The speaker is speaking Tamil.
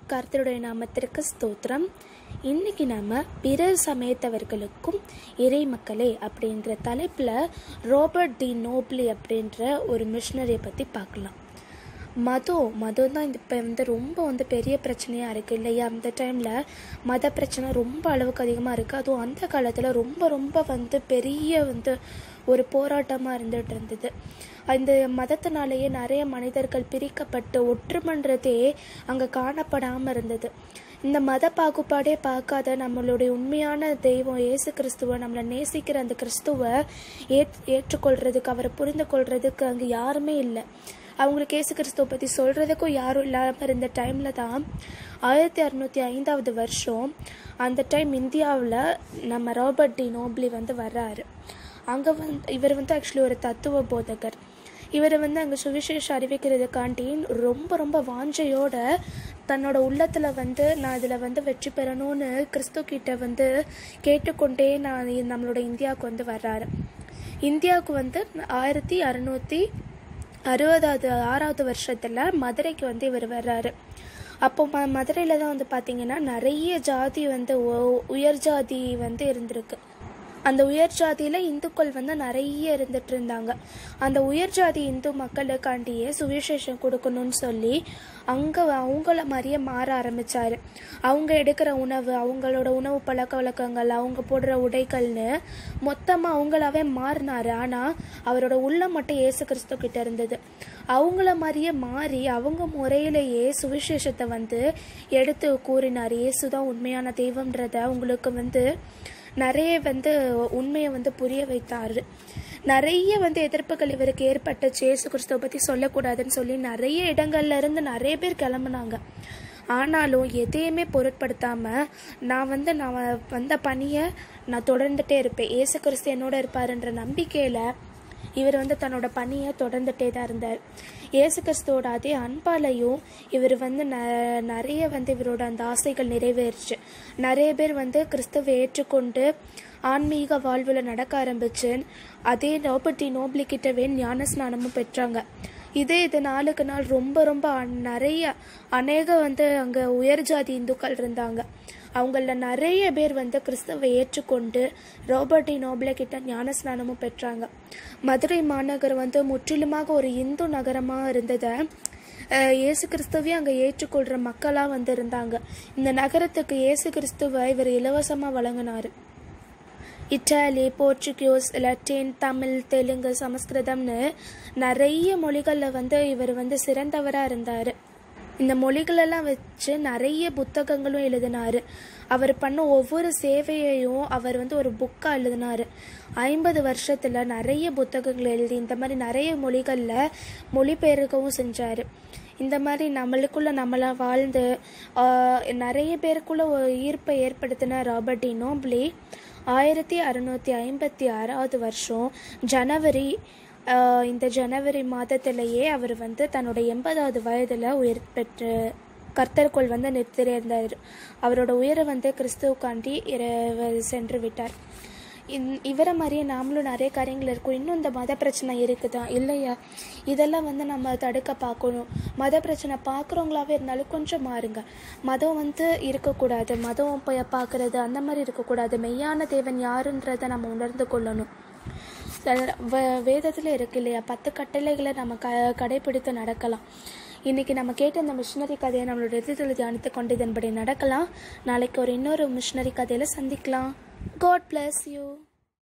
கர்த்தருடைய நாமத்திற்கு ஸ்தோத்திரம் இன்னைக்கு நம்ம பிறர் சமயத்தவர்களுக்கும் இறை மக்களே அப்படின்ற தலைப்பில் ராபர்ட் டி நோப்லி அப்படின்ற ஒரு மிஷினரியை பற்றி பார்க்கலாம் மதம் மதம் தான் இந்த இப்போ வந்து ரொம்ப வந்து பெரிய பிரச்சனையாக இருக்குது இல்லையா அந்த டைமில் மத பிரச்சனை ரொம்ப அளவுக்கு அதிகமாக இருக்குது அதுவும் அந்த காலத்தில் ரொம்ப ரொம்ப வந்து பெரிய வந்து ஒரு போராட்டமாக இருந்துகிட்டு இருந்தது அந்த மதத்தினாலேயே நிறைய மனிதர்கள் பிரிக்கப்பட்டு ஒற்றுமன்றதே அங்கே காணப்படாமல் இருந்தது இந்த மத பாகுபாடே பார்க்காத நம்மளுடைய உண்மையான தெய்வம் இயேசு கிறிஸ்துவை நம்மளை நேசிக்கிற அந்த கிறிஸ்துவை ஏற் ஏற்றுக்கொள்றதுக்கு அவரை புரிந்து கொள்றதுக்கு அங்கே யாருமே இல்லை அவங்களுக்கு இயேசு கிறிஸ்துவை பற்றி சொல்கிறதுக்கும் யாரும் இல்லாமல் இருந்த டைமில் தான் ஆயிரத்தி அறநூற்றி ஐந்தாவது வருஷம் அந்த டைம் இந்தியாவில் நம்ம ராபர்ட் டி நோப்லி வந்து வர்றாரு அங்கே வந்து இவர் வந்து ஆக்சுவலி ஒரு தத்துவ போதகர் இவர் வந்து அங்கே சுவிசேஷம் அறிவிக்கிறதுக்காண்டி ரொம்ப ரொம்ப வாஞ்சையோட தன்னோட உள்ளத்தில் வந்து நான் இதில் வந்து வெற்றி பெறணும்னு கிறிஸ்து கிட்ட வந்து கேட்டுக்கொண்டே நான் நம்மளோட இந்தியாவுக்கு வந்து வர்றாரு இந்தியாவுக்கு வந்து ஆயிரத்தி அறநூற்றி அறுபதாவது ஆறாவது வருஷத்தில் மதுரைக்கு வந்து இவர் வர்றாரு அப்போ ம மதுரையில் தான் வந்து பார்த்திங்கன்னா நிறைய ஜாதி வந்து ஒ- உயர் ஜாதி வந்து இருந்திருக்கு அந்த உயர் ஜாதியில் இந்துக்கள் வந்து நிறைய இருந்துட்டு இருந்தாங்க அந்த உயர் ஜாதி இந்து மக்களுக்காண்டியே சுவிசேஷம் கொடுக்கணும்னு சொல்லி அங்கே அவங்கள மாதிரியே மாற ஆரம்பித்தார் அவங்க எடுக்கிற உணவு அவங்களோட உணவு பழக்க வழக்கங்கள் அவங்க போடுற உடைகள்னு மொத்தமாக அவங்களாவே மாறினார் ஆனால் அவரோட உள்ளம் மட்டும் இயேசு கிறிஸ்து கிட்ட இருந்தது அவங்கள மாதிரியே மாறி அவங்க முறையிலேயே சுவிசேஷத்தை வந்து எடுத்து கூறினார் இயேசு தான் உண்மையான தெய்வம்ன்றத அவங்களுக்கு வந்து நிறைய வந்து உண்மையை வந்து புரிய வைத்தார் நிறைய வந்து எதிர்ப்புகள் இவருக்கு ஏற்பட்டுச்சு இயேசு கிறிஸ்துவை பற்றி சொல்லக்கூடாதுன்னு சொல்லி நிறைய இடங்கள்ல இருந்து நிறைய பேர் கிளம்புனாங்க ஆனாலும் எதையுமே பொருட்படுத்தாம நான் வந்து நான் வந்த பணியை நான் தொடர்ந்துட்டே இருப்பேன் இயேசு கிறிஸ்து என்னோட இருப்பாருன்ற நம்பிக்கையில இவர் வந்து தன்னோட பணியை தொடர்ந்துட்டே தான் இருந்தார் இயேசு கிறிஸ்துவோட அதே அன்பாலையும் இவர் வந்து ந நிறைய வந்து இவரோட அந்த ஆசைகள் நிறைவேறுச்சு நிறைய பேர் வந்து கிறிஸ்துவை ஏற்றுக்கொண்டு ஆன்மீக வாழ்வில் நடக்க ஆரம்பிச்சு அதே ராபர்ட் டி நோப்லி கிட்டவே ஞான ஸ்நானமும் பெற்றாங்க இதே இது நாளுக்கு நாள் ரொம்ப ரொம்ப அ- நிறைய அநேக வந்து அங்கே உயர் ஜாதி இந்துக்கள் இருந்தாங்க அவங்கள நிறைய பேர் வந்து கிறிஸ்தவை ஏற்றுக்கொண்டு ராபர்ட் டி நோப்லே கிட்ட ஞானஸ்நானமும் பெற்றாங்க மதுரை மாநகரம் வந்து முற்றிலுமாக ஒரு இந்து நகரமாக இருந்ததை அஹ், இயேசு கிறிஸ்துவே அங்கே ஏற்றுக்கொள்கிற மக்களாக வந்து இருந்தாங்க இந்த நகரத்துக்கு இயேசு கிறிஸ்துவை இவர் இலவசமாக வழங்கினார் Italy Portuguese Latin Tamil Telugu சமஸ்கிருதம்னு நிறைய மொழிகளில் வந்து இவர் வந்து சிறந்தவராக இருந்தார் இந்த மொழிகளெல்லாம் வச்சு நிறைய புத்தகங்களும் எழுதினார் அவர் பண்ண ஒவ்வொரு சேவையையும் அவர் வந்து ஒரு புக்காக எழுதினார் ஐம்பது வருஷத்தில் நிறைய புத்தகங்கள் எழுதி இந்த மாதிரி நிறைய மொழிகளில் மொழிபெயர்க்கவும் செஞ்சார் இந்த மாதிரி நம்மளுக்குள்ள நம்மளா வாழ்ந்து ஆஹ், நிறைய பேருக்குள்ள ஒரு ஈர்ப்பை ஏற்படுத்தின ராபர்ட் டி நோப்லி ஆயிரத்தி அறுநூற்றி ஐம்பத்தி ஆறாவது வருஷம் ஜனவரி ஆஹ், இந்த ஜனவரி மாதத்திலேயே அவர் வந்து தன்னோட எண்பதாவது வயதில் உயிர் பெற்று கர்த்தருக்குள் வந்து நிறுத்தியிருந்தார் அவரோட உயிரை வந்து கிறிஸ்துவுக்காண்டி இற- சென்று விட்டார் இந்- இவரை மாதிரியே நாமளும் நிறைய காரியங்கள் இருக்கும் இன்னும் இந்த மத பிரச்சனை இருக்குதா இல்லையா இதெல்லாம் வந்து நம்ம தடுக்க பார்க்கணும் மத பிரச்சனை பார்க்குறவங்களாவே இருந்தாலும் கொஞ்சம் மாறுங்க மதம் வந்து இருக்கக்கூடாது மதம் போய் பார்க்குறது அந்த மாதிரி இருக்கக்கூடாது மெய்யான தேவன் யாருன்றதை நம்ம உணர்ந்து கொள்ளணும் வேதத்தில் இருக்கு இல்லையா பத்து கட்டளைகளை நம்ம க கடைபிடித்து நடக்கலாம் இன்னைக்கு நம்ம கேட்ட இந்த மிஷினரி கதையை நம்மளோட எதிர்த்தில் தியானித்து கொண்டு இதன்படி நடக்கலாம் நாளைக்கு ஒரு இன்னொரு மிஷினரி கதையில் சந்திக்கலாம் காட் bless யூ